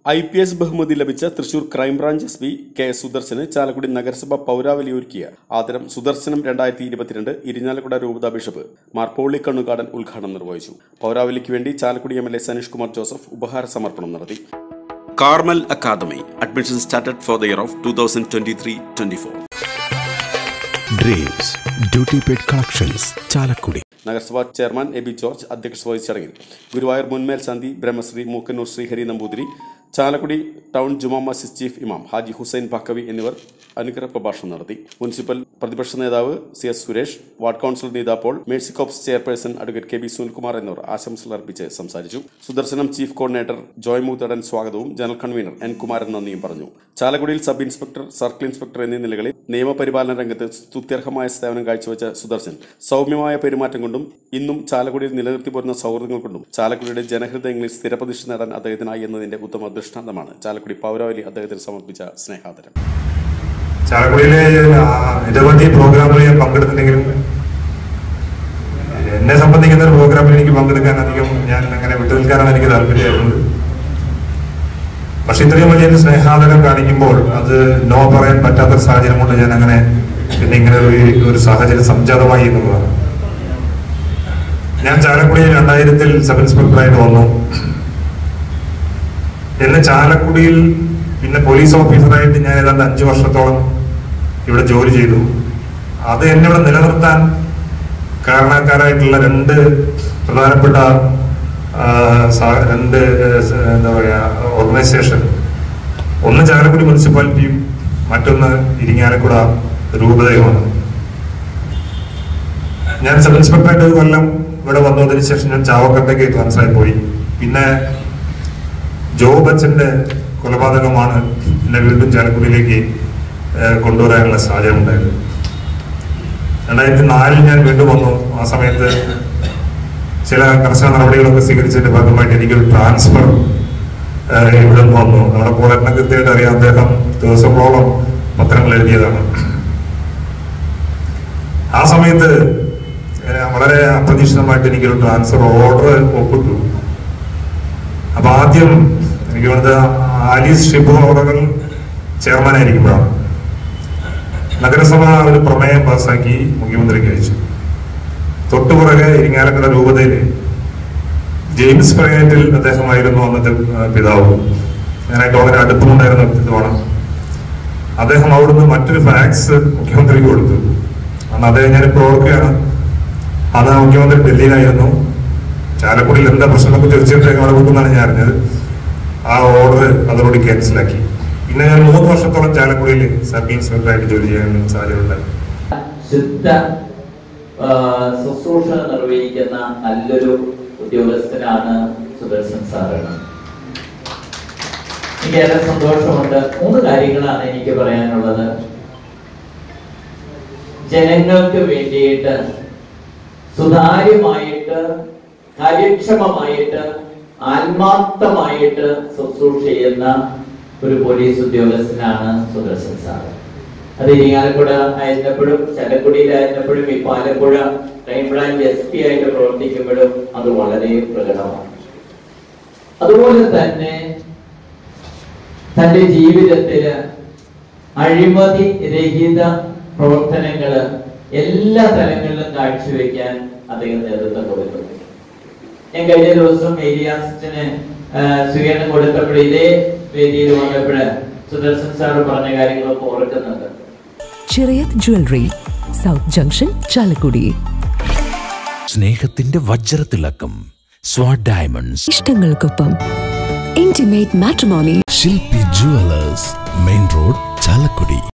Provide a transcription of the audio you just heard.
I P S ബഹുമതി ലഭിച്ച Thrissur crime branch S P K S സുദർശന് ചാലക്കുടി നഗരസഭ പൗരാവലി ഒരുക്കിയ ആദരം സുദർശനം രണ്ടായിരത്തി ഇരുപത്തിരണ്ട് ഇരിഞ്ഞാലക്കുട രൂപതാ ബിഷപ്പ് മാർ പോളി കണ്ണുകാടൻ ഉദ്ഘാടനം നിർവഹിച്ചു പൗരാവലിക്ക് വേണ്ടി Chalakudy M L A Sanish Kumar Joseph ഉപഹാര സമർപ്പണം നടത്തി Carmel academy admission started for the year of two thousand twenty three twenty four dreams duty paid collections Chalakudy നഗരസഭാ ചെയർമാൻ എ ബി ജോർജ് അധ്യക്ഷത വഹിച്ച ചടങ്ങിൽ ഗുരുവായൂർ മുൻമേൽ സന്ധി ബ്രഹ്മശ്രീ മൂക്കന്നൂർ ശ്രീഹരി നമ്പൂതിരി ചാലക്കുടി ടൗൺ ജുമാ മസ്ജിദ് ചീഫ് ഇമാം ഹാജി ഹുസൈൻ ബക്കവി എന്നിവർ അനുഗ്രഹ പ്രഭാഷണം നടത്തി മുനിസിപ്പൽ പ്രതിപക്ഷ നേതാവ് C S Suresh ward councillor Neetha Paul Mercy കോപ്സ് chairperson advocate K B Sunilkumar എന്നിവർ ആശംസകൾ അർപ്പിച്ച് സംസാരിച്ചു സുദർശനം ചീഫ് കോർഡിനേറ്റർ ജോയ് മൂത്തടൻ സ്വാഗതവും ജനറൽ കൺവീനർ എൻ കുമാരൻ നന്ദിയും പറഞ്ഞു ചാലക്കുടിയിൽ സബ് ഇൻസ്പെക്ടർ സർക്കിൾ ഇൻസ്പെക്ടർ എന്നീ നിലകളിൽ നിയമപരിപാലന രംഗത്ത് സ്തുത്യർഹമായ സേവനം കാഴ്ചവെച്ച സുദർശൻ സൗമ്യമായ പെരുമാറ്റം കൊണ്ടും ഇന്നും ചാലക്കുടിയിൽ നിലനിർത്തി പോരുന്ന സൗഹൃദങ്ങൾ കൊണ്ടും ചാലക്കുടിയുടെ ജനഹൃദയങ്ങളിൽ സ്ഥിരപ്രതിഷ്ഠ നേടാൻ അദ്ദേഹത്തിനായി എന്നതിന്റെ ഉത്തമ ദൃഷ്ടാന്തമാണ് ചാലക്കുടി പൗരാവലി അദ്ദേഹത്തിന് സമർപ്പിച്ച സ്നേഹാദരം ചാലക്കുടിയിലെ ആ, നിരവധി പ്രോഗ്രാമുകളിൽ ഞാൻ പങ്കെടുത്തിട്ടുണ്ടെങ്കിലും എന്നെ സംബന്ധിക്കുന്ന ഒരു പ്രോഗ്രാമിൽ എനിക്ക് പങ്കെടുക്കാൻ അധികം ഞാൻ അങ്ങനെ വിട്ടു നിൽക്കാനാണ് എനിക്ക് താല്പര്യമായിരുന്നത് പക്ഷെ ഇത്രയും വലിയൊരു സ്നേഹാദരം കാണിക്കുമ്പോൾ അത് നോ പറയാൻ പറ്റാത്തൊരു സാഹചര്യം കൊണ്ട് ഞാൻ അങ്ങനെ പിന്നെ ഇങ്ങനെ ഒരു ഒരു സാഹചര്യം സംജാതമായി എന്നുള്ളതാണ് ഞാൻ ചാലക്കുടിയിൽ രണ്ടായിരത്തിൽ സബ് ഇൻസ്പെക്ടറായിട്ട് വന്നു എന്നെ ചാലക്കുടിയിൽ പിന്നെ പോലീസ് ഓഫീസറായിട്ട് ഞാൻ ഏതാണ്ട് അഞ്ചു വർഷത്തോളം ഇവിടെ ജോലി ചെയ്തു അത് എന്നെ ഇവിടെ നിലനിർത്താൻ കാരണക്കാരായിട്ടുള്ള രണ്ട് പ്രധാനപ്പെട്ട ആ, സ- രണ്ട് ഏ, സ- എന്താ പറയാ ഓർഗനൈസേഷൻ ഒന്ന് ചാലക്കുടി മുനിസിപ്പാലിറ്റിയും മറ്റൊന്ന് ഇരിങ്ങാലക്കുട രൂപതയുമാണ് ഞാൻ സബ് ഇൻസ്പെക്ടറായിട്ട് ഒരു കൊല്ലം ഇവിടെ വന്നതിന് ശേഷം ഞാൻ ചാവക്കട്ടേക്ക് ട്രാൻസ്ഫർ ആയി പോയി പിന്നെ ജോ ബച്ചന്റെ കൊലപാതകമാണ് എന്നെ വീണ്ടും ചാലക്കുടിയിലേക്ക് ഏഹ്, കൊണ്ടുവരാനുള്ള സാഹചര്യം ഉണ്ടായത് രണ്ടായിരത്തി നാലിൽ ഞാൻ വീണ്ടും വന്നു ആ സമയത്ത് ചില കർശന നടപടികളൊക്കെ സ്വീകരിച്ചതിന്റെ ഭാഗമായിട്ട് എനിക്കൊരു ട്രാൻസ്ഫർ ഏഹ്, ഇവിടെ നിന്ന് വന്നു നമ്മുടെ പോളറ്റിനെ കൃത്യമായിട്ട് അറിയാം അദ്ദേഹം ദിവസങ്ങളോളം പത്രങ്ങൾ എഴുതിയതാണ് ആ സമയത്ത് ഏഹ്, വളരെ അപ്രതീക്ഷിതമായിട്ട് എനിക്കൊരു ട്രാൻസ്ഫർ ഓർഡർ ഒപ്പിട്ടു അപ്പൊ ആദ്യം എനിക്ക് തോന്നുന്നത് ആലീസ് ഷിബു അവറുകൾ ചെയർമാനായിരിക്കുമ്പോഴാണ് നഗരസഭ ഒരു പ്രമേയം പാസാക്കി മുഖ്യമന്ത്രിക്ക് അയച്ചു തൊട്ടുപുറകെ ഇരിങ്ങാലക്കുട രൂപതയില് ജെയിംസ് പ്രയറ്റിൽ അദ്ദേഹമായിരുന്നു അന്നത്തെ ആ, പിതാവ് ഞാനായിട്ട് വളരെ അടുപ്പമുണ്ടായിരുന്ന വ്യക്തിത്വമാണ് അദ്ദേഹം അവിടുന്ന് മറ്റൊരു ഫാക്സ് മുഖ്യമന്ത്രിക്ക് കൊടുത്തു അന്ന് അദ്ദേഹം ഞാനിപ്പോൾ ഓർക്കുകയാണ് അന്ന് മുഖ്യമന്ത്രി ഡൽഹിയിലായിരുന്നു ചാലക്കുടിയിൽ എന്താ പ്രശ്നമൊക്കെ തീർച്ചയായിട്ടും അവിടെ കൊടുക്കുന്നതാണ് ഞാൻ അറിഞ്ഞത് ആ ഓർഡർ അതോടുകൂടി ക്യാൻസലാക്കി പിന്നെ ഞാൻ മൂന്ന് വർഷത്തോളം ചാലക്കുടിയിൽ സബ് ഇൻസ്പെക്ടറായിട്ട് ജോലി ചെയ്യാൻ സാഹചര്യം ഉണ്ടായി ശുദ്ധ ആ, ശുശ്രൂഷ നിർവഹിക്കുന്ന നല്ലൊരു ഉദ്യോഗസ്ഥനാണ് സുദർശൻ സാറാണ് എനിക്ക് ഏറെ സന്തോഷമുണ്ട് മൂന്ന് കാര്യങ്ങളാണ് എനിക്ക് പറയാനുള്ളത് ജനങ്ങൾക്ക് വേണ്ടിയിട്ട് സുതാര്യമായിട്ട് കാര്യക്ഷമമായിട്ട് ആത്മാർത്ഥമായിട്ട് ശുശ്രൂഷ ചെയ്യുന്ന ഒരു പോലീസ് ഉദ്യോഗസ്ഥനാണ് സുദർശൻ സാറ് അത് ഇരിങ്ങാലക്കുട ആയിരുന്നപ്പോഴും ചലക്കുടിയിലായിരുന്നപ്പോഴും ഇപ്പൊ ആലപ്പുഴ ക്രൈംബ്രാഞ്ച് എസ് പി ആയിട്ട് പ്രവർത്തിക്കുമ്പോഴും അത് വളരെ പ്രകടമാണ് അതുപോലെ തന്നെ തന്റെ ജീവിതത്തില് അഴിമതി രഹിത പ്രവർത്തനങ്ങള് എല്ലാ തലങ്ങളിലും കാഴ്ചവെക്കാൻ അദ്ദേഹം നേതൃത്വം കൊടുക്കുന്നു ഞാൻ കഴിഞ്ഞ ദിവസം ഏരിയാസിന് സ്വീകരണം കൊടുത്തപ്പോൾ ഇതേ വേദിയിൽ വന്നപ്പോൾ സുദർശൻ സാർ പറഞ്ഞ കാര്യങ്ങളൊക്കെ ഓർക്കുന്നുണ്ട് Chirayath jewellery south junction Chalakudy സ്നേഹത്തിന്റെ വജ്രത്തിളക്കം സ്വാഡ് ഡയമണ്ട്സ് ഇഷ്ടങ്ങൾക്കൊപ്പം intimate matrimony Shilpi jewellers main road Chalakudy